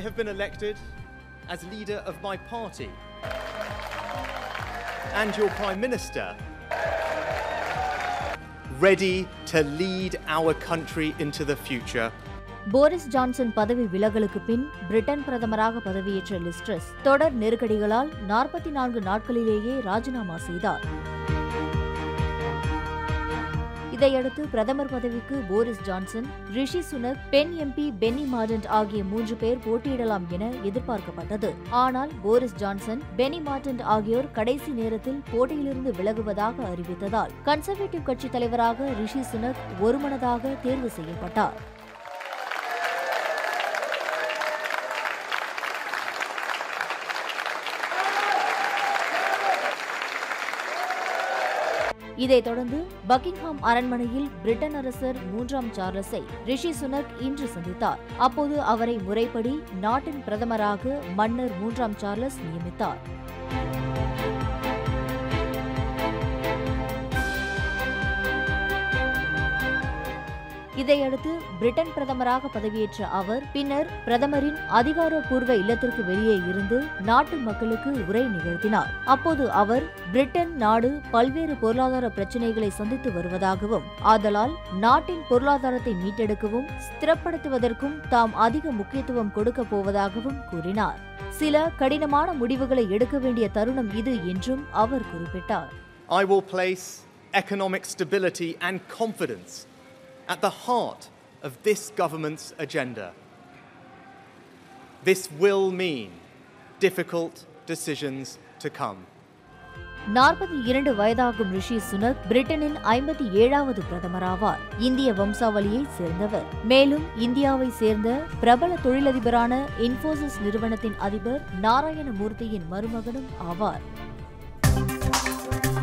have been elected as leader of my party and your Prime Minister, ready to lead our country into the future. Boris Johnson பதவி விலகலுக்கு பின் Britain பிரதமராக பதவியேற்ற Liz Truss தொடர் நெருக்கடிகளால் நாற்பத்தி நான்கு நாட்களிலேயே ராஜினாமா செய்தார் இதையடுத்து பிரதமர் பதவிக்கு போரிஸ் ஜான்சன் ரிஷி சுனக் பெண் எம்பி பென்னி மார்டன்ட் ஆகிய மூன்று பேர் போட்டியிடலாம் என எதிர்பார்க்கப்பட்டது ஆனால் போரிஸ் ஜான்சன் பெனி மார்டன்ட் ஆகியோர் கடைசி நேரத்தில் போட்டியிலிருந்து விலகுவதாக அறிவித்ததால் கன்சர்வேட்டிவ் கட்சி தலைவராக ரிஷி சுனக் ஒருமனதாக தேர்வு செய்யப்பட்டார் இதைத் தொடர்ந்து பக்கிங்ஹாம் அரண்மனையில் பிரிட்டன் அரசர் மூன்றாம் சார்லஸை ரிஷி சுனக் இன்று சந்தித்தார் அப்போது அவரை முறைப்படி நாட்டின் பிரதமராக மன்னர் மூன்றாம் சார்லஸ் நியமித்தார் இதையடுத்து பிரிட்டன் பிரதமராக பதவியேற்ற அவர் பின்னர் பிரதமரின் அதிகாரப்பூர்வ இல்லத்திற்கு வெளியே இருந்து நாட்டு மக்களுக்கு உரை நிகழ்த்தினார் அப்போது அவர் பிரிட்டன் நாடு பல்வேறு பொருளாதார பிரச்சினைகளை சந்தித்து வருவதாகவும் ஆதலால் நாட்டின் பொருளாதாரத்தை மீட்டெடுக்கவும் ஸ்திரப்படுத்துவதற்கும் தாம் அதிக முக்கியத்துவம் கொடுக்கப் போவதாகவும் கூறினார் சில கடினமான முடிவுகளை எடுக்க வேண்டிய தருணம் இது என்றும் அவர் குறிப்பிட்டார் I will place economic stability and confidence at the heart of this government's agenda. This will mean difficult decisions to come. நாற்பத்தி இரண்டு வயதாகும் ரிஷி சுனக் பிரிட்டனின் ஐம்பத்தி ஏழாவது பிரதமராவார் இந்திய வம்சாவளியை சேர்ந்தவர் மேலும் இந்தியாவை சேர்ந்த பிரபல தொழிலதிபரான இன்ஃபோசிஸ் நிறுவனத்தின் அதிபர் நாராயண மூர்த்தியின் மருமகனும் ஆவார்